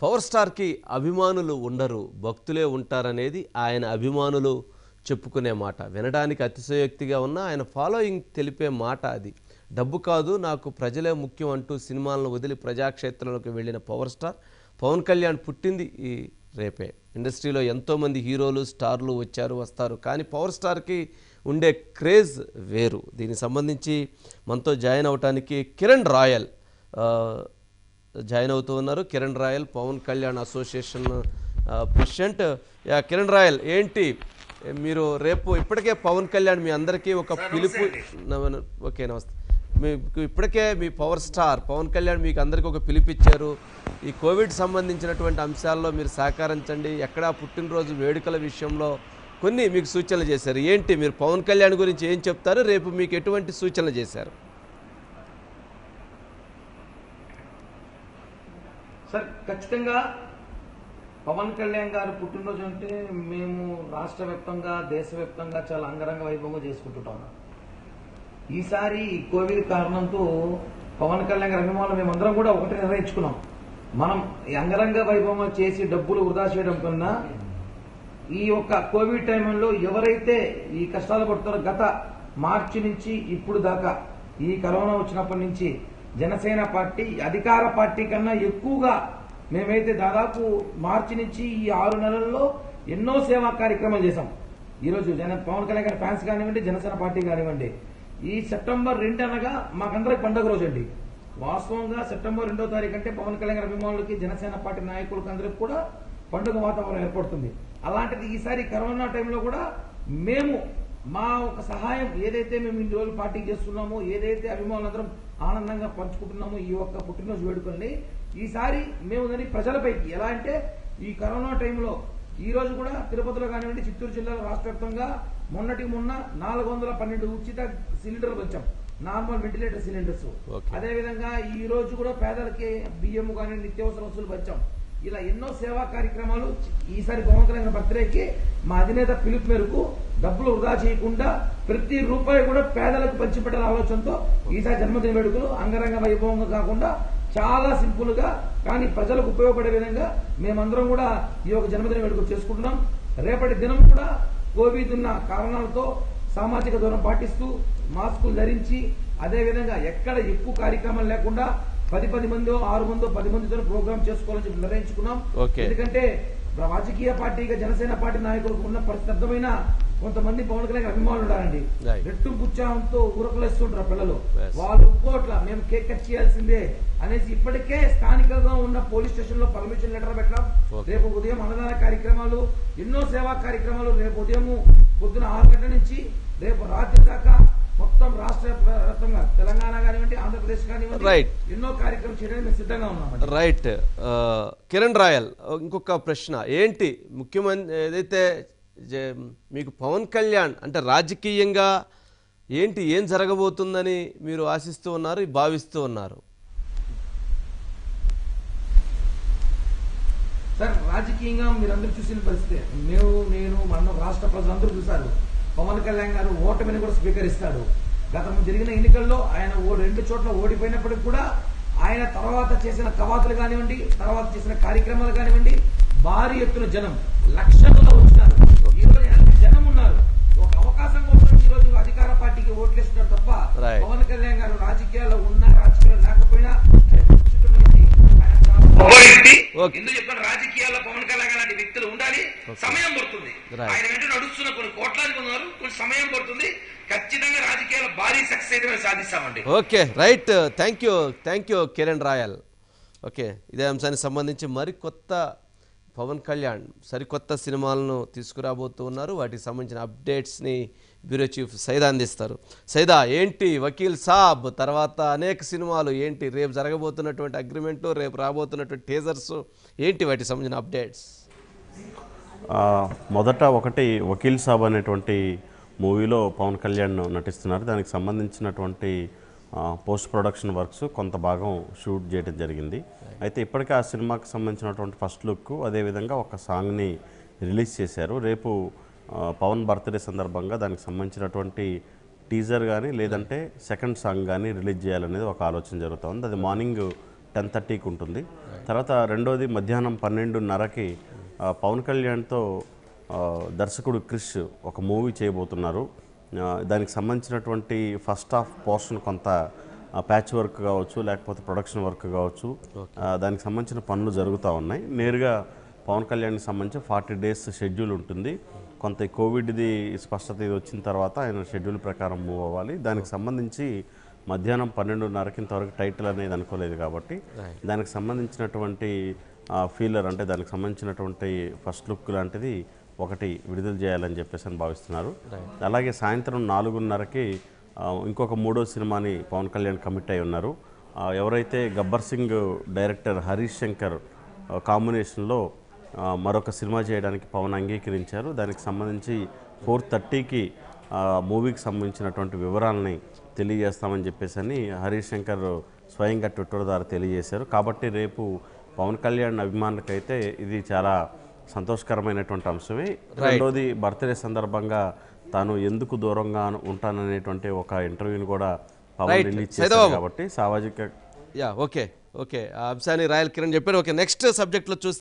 Power స్టార్కి అభిమానులు ఉండరు భక్తులే ఉంటారనేది ఆయన అభిమానులు చెప్పుకునే మాట వినడానికి అతిశయోక్తిగా ఉన్న ఆయన ఫాలోయింగ్ తెలిపే మాట అది డబ్బు కాదు నాకు ప్రజలే ముఖ్యం అంటూ సినిమాలను వదిలి ప్రజాక్షేత్రంలోకి వెళ్ళిన పవర్ స్టార్ పవన్ కళ్యాణ్ పుట్టింది ఈ రేపే ఇండస్ట్రీలో ఎంతోమంది హీరోలు స్టార్లు వచ్చారు వస్తారు కానీ పవర్ స్టార్కి ఉండే క్రేజ్ వేరు దీనికి సంబంధించి మనతో జాయిన్ అవటానికి కిరణ్ రాయల్ ఆ, జాయిన్ అవుతూ ఉన్నారు కిరణ్ రాయల్ పవన్ కళ్యాణ్ అసోసియేషన్ ఆ, ప్రెసిడెంట్ యా, కిరణ్ రాయల్ ఏంటి మీరు రేపు ఇప్పటికే పవన్ కళ్యాణ్ మీ అందరికీ ఒక పిలుపు నమ- ఓకే నమస్తే మీకు ఇప్పటికే మీ పవర్ స్టార్ పవన్ కళ్యాణ్ మీకు అందరికీ ఒక పిలిపిచ్చారు ఈ కోవిడ్ సంబంధించినటువంటి అంశాల్లో మీరు సహకరించండి ఎక్కడా పుట్టినరోజు వేడుకల విషయంలో కొన్ని మీకు సూచనలు చేశారు ఏంటి మీరు పవన్ కళ్యాణ్ గురించి ఏం చెప్తారు రేపు మీకు ఎటువంటి సూచనలు చేశారు సార్ ఖచ్చితంగా పవన్ కళ్యాణ్ గారు పుట్టినరోజు అంటే మేము రాష్ట్ర వ్యాప్తంగా దేశవ్యాప్తంగా చాలా అంగరంగ వైభవంగా చేసుకుంటుంటాం ఈసారి ఈ కోవిడ్ కారణంతో పవన్ కళ్యాణ్ గారి అభిమానులు మేమందరం కూడా ఒకటి నిర్ణయించుకున్నాం మనం ఈ అంగరంగ వైభవం చేసి డబ్బులు వృధా చేయడం కన్నా ఈ యొక్క కోవిడ్ టైంలో ఎవరైతే ఈ కష్టాలు పడుతారో గత మార్చి నుంచి ఇప్పుడు దాకా ఈ కరోనా వచ్చినప్పటి నుంచి జనసేన పార్టీ అధికార పార్టీ కన్నా ఎక్కువగా మేమైతే దాదాపు మార్చి నుంచి ఈ ఆరు నెలల్లో ఎన్నో సేవా కార్యక్రమాలు చేశాం ఈరోజు జన పవన్ కళ్యాణ్ గారి ఫ్యాన్స్ కానివ్వండి జనసేన పార్టీ కానివ్వండి ఈ సెప్టెంబర్ రెండు అనగా మాకందరికి పండుగ రోజు అండి వాస్తవంగా సెప్టెంబర్ రెండో తారీఖు అంటే పవన్ కళ్యాణ్ గారి అభిమానులకి జనసేన పార్టీ నాయకులకి అందరికి కూడా పండుగ వాతావరణం ఏర్పడుతుంది అలాంటిది ఈసారి కరోనా టైంలో కూడా మేము మా ఒక సహాయం ఏదైతే మేము ఇన్ని రోజులు పార్టీ చేస్తున్నామో ఏదైతే అభిమానులందరం ఆనందంగా పంచుకుంటున్నామో ఈ ఒక్క పుట్టినరోజు వేడుకల్ని ఈసారి మేము దాన్ని ప్రజలపైకి ఎలా అంటే ఈ కరోనా టైంలో ఈ రోజు కూడా తిరుపతిలో కానివ్వండి చిత్తూరు జిల్లాలో రాష్ట్ర వ్యాప్తంగా మొన్నటి మొన్న నాలుగు వందల పన్నెండు ఉచిత సిలిండర్లు వచ్చాం నార్మల్ వెంటిలేటర్ సిలిండర్స్ Okay. అదే విధంగా ఈ రోజు కూడా పేదలకి బియ్యం కానీ నిత్యావసర వస్తువులు వచ్చాం ఇలా ఎన్నో సేవా కార్యక్రమాలు ఈసారి పవన్ కళ్యాణ్ బర్త్డేకి మా అధినేత పిలుపు మేరకు డబ్బులు వృధా చేయకుండా ప్రతి రూపాయి కూడా పేదలకు పంచిపెట్టాల ఆలోచనతో ఈసారి జన్మదిన వేడుకలు అంగరంగ వైభవంగా కాకుండా చాలా సింపుల్ గా కానీ ప్రజలకు ఉపయోగపడే విధంగా మేమందరం కూడా ఈ యొక్క జన్మదిన వేడుకలు చేసుకుంటున్నాం రేపటి దినం కూడా కోవిడ్ ఉన్న కారణాలతో సామాజిక దూరం పాటిస్తూ మాస్కులు ధరించి అదే విధంగా ఎక్కడ ఎక్కువ కార్యక్రమాలు లేకుండా పది పది మందో ఆరు మందో పది మందితో ప్రోగ్రామ్ చేసుకోవాలని చెప్పి నిర్ణయించుకున్నాం Okay. ఎందుకంటే రాజకీయ పార్టీగా జనసేన పార్టీ నాయకులకు ఉన్న పరిస్థితమైన కొంతమంది పవన్ కళ్యాణ్ అభిమానులు ఉన్నారండి Right. రెట్టు పుచ్చాంతో ఊరకలేస్తుంటారు పిల్లలు Yes. వాళ్ళు ఒక్కోట్ల మేము కేక్ కట్ చేయాల్సిందే అనేసి ఇప్పటికే స్థానికంగా ఉన్న పోలీస్ స్టేషన్ లో పర్మిషన్ లెటర్ పెట్టడం Okay. రేపు ఉదయం అన్నదాన కార్యక్రమాలు ఎన్నో సేవా కార్యక్రమాలు రేపు ఉదయం పొద్దున ఆరు గంటల నుంచి రేపు రాత్రి దాకా మొత్తం రాష్ట్ర వ్యాప్తంగా తెలంగాణ కానివ్వండి ఆంధ్రప్రదేశ్ కానివ్వండి Right. ఎన్నో కార్యక్రమం చేయడానికి మేము సిద్ధంగా ఉన్నాం రైట్ ఆ, కిరణ్ రాయల్ ఇంకొక ప్రశ్న ఏంటి ముఖ్యమంత్రి ఏదైతే జే- మీకు పవన్ కళ్యాణ్ అంటే రాజకీయంగా ఏంటి ఏం జరగబోతుందని మీరు ఆశిస్తూ ఉన్నారు భావిస్తూ ఉన్నారు సార్ రాజకీయంగా మీరందరూ చూసిన పరిస్థితి మేము నేను మన రాష్ట్ర ప్రజలందరూ చూశారు పవన్ కళ్యాణ్ గారు ఓటమిని కూడా స్వీకరిస్తాడు గతం జరిగిన ఎన్నికల్లో ఆయన ఓ రెండు చోట్ల ఓడిపోయినప్పటికి కూడా ఆయన తర్వాత చేసిన కవాతులు కానివ్వండి తర్వాత చేసిన కార్యక్రమాలు కానివ్వండి భారీ ఎత్తున జనం లక్షల్లో వచ్చినారు ఈ రోజు ఎంత జనం ఉన్నారు ఒక అవకాశం కోసం ఈ రోజు అధికార పార్టీకి ఓట్లేస్తున్నారు తప్ప Right. పవన్ కళ్యాణ్ గారు రాజకీయాల్లో ఉన్నా రాజకీయాల్లో లేకపోయినా ఆయన చాలా గొప్ప వ్యక్తి Okay. ఎందుకు చెప్పాను రాజకీయాల్లో పవన్ కళ్యాణ్ లాంటి వ్యక్తులు ఉండాలి సమయం పడుతుంది Right. ఆయన వెంట నడుస్తున్న కొన్ని కోట్లాది మంది ఉన్నారు కొన్ని సమయం పడుతుంది ఖచ్చితంగా రాజకీయాల్లో భారీ సక్సెస్ అయితే మేము సాధిస్తామండి okay right thank you thank you Kiran Royal okay ఇదే అంశానికి సంబంధించి మరికొత్త పవన్ కళ్యాణ్ సరికొత్త సినిమాలను తీసుకురాబోతూ ఉన్నారు వాటికి సంబంధించిన అప్డేట్స్ని బ్యూరో చీఫ్ సైదా అందిస్తారు సైదా ఏంటి వకీల్ సాబ్ తర్వాత అనేక సినిమాలు ఏంటి రేపు జరగబోతున్నటువంటి అగ్రిమెంట్లు రేపు రాబోతున్నటువంటి టేజర్స్ ఏంటి వాటికి సంబంధించిన అప్డేట్స్ ఆ, మొదట ఒకటి వకీల్ సాబ్ అనేటువంటి మూవీలో పవన్ కళ్యాణ్ నటిస్తున్నారు దానికి సంబంధించినటువంటి ఆ, పోస్ట్ ప్రొడక్షన్ వర్క్స్ కొంత భాగం షూట్ చేయడం జరిగింది అయితే ఇప్పటికే ఆ సినిమాకి సంబంధించినటువంటి ఫస్ట్ లుక్ అదేవిధంగా ఒక సాంగ్ని రిలీజ్ చేశారు రేపు ఆ, పవన్ బర్త్డే సందర్భంగా దానికి సంబంధించినటువంటి టీజర్ కానీ లేదంటే సెకండ్ సాంగ్ కానీ రిలీజ్ చేయాలనేది ఒక ఆలోచన జరుగుతుంది అది మార్నింగ్ టెన్ థర్టీకి ఉంటుంది తర్వాత రెండోది మధ్యాహ్నం పన్నెండున్నరకి ఆ, పవన్ కళ్యాణ్తో ఆ, దర్శకుడు క్రిష్ ఒక మూవీ చేయబోతున్నారు ఆ, దానికి సంబంధించినటువంటి ఫస్ట్ హాఫ్ పోర్షన్ కొంత ప్యాచ్ వర్క్ కావచ్చు లేకపోతే ప్రొడక్షన్ వర్క్ కావచ్చు ఆ, దానికి సంబంధించిన పనులు జరుగుతూ ఉన్నాయి నేరుగా పవన్ కళ్యాణ్కి సంబంధించి ఫార్టీ డేస్ షెడ్యూల్ ఉంటుంది కొంత ఈ కోవిడ్ది స్పష్టత ఇది వచ్చిన తర్వాత ఆయన షెడ్యూల్ ప్రకారం మూవ్ అవ్వాలి దానికి సంబంధించి మధ్యాహ్నం పన్నెండున్నరకి ఇంతవరకు టైటిల్ అనేది అనుకోలేదు కాబట్టి దానికి సంబంధించినటువంటి ఫీలర్ అంటే దానికి సంబంధించినటువంటి ఫస్ట్ లుక్ లాంటిది ఒకటి విడుదల చేయాలని చెప్పేసి అని భావిస్తున్నారు అలాగే సాయంత్రం నాలుగున్నరకి ఆ, ఇంకొక మూడో సినిమాని పవన్ కళ్యాణ్ కమిట్ అయి ఉన్నారు ఆ, ఎవరైతే గబ్బర్ సింగ్ డైరెక్టర్ హరీష్ శంకర్ ఆ, కాంబినేషన్లో ఆ, మరొక సినిమా చేయడానికి పవన్ అంగీకరించారు దానికి సంబంధించి ఫోర్ థర్టీకి మూవీకి సంబంధించినటువంటి వివరాలని తెలియజేస్తామని చెప్పేసి అని హరీష్ శంకర్ స్వయంగా ట్విట్టర్ ద్వారా తెలియజేశారు కాబట్టి రేపు పవన్ కళ్యాణ్ అభిమానులకైతే ఇది చాలా సంతోషకరమైనటువంటి అంశమే రెండోది బర్త్డే సందర్భంగా తాను ఎందుకు దూరంగా ఉంటాననేటువంటి ఒక ఇంటర్వ్యూని కూడా పవన్ Right. రిలీజ్ చేశారు సైదాబాబు. కాబట్టి సామాజిక యా ఓకే ఓకే ఆ అంశాన్ని రాయల్ కిరణ్ చెప్పారు ఓకే నెక్స్ట్ సబ్జెక్ట్లో చూస్తే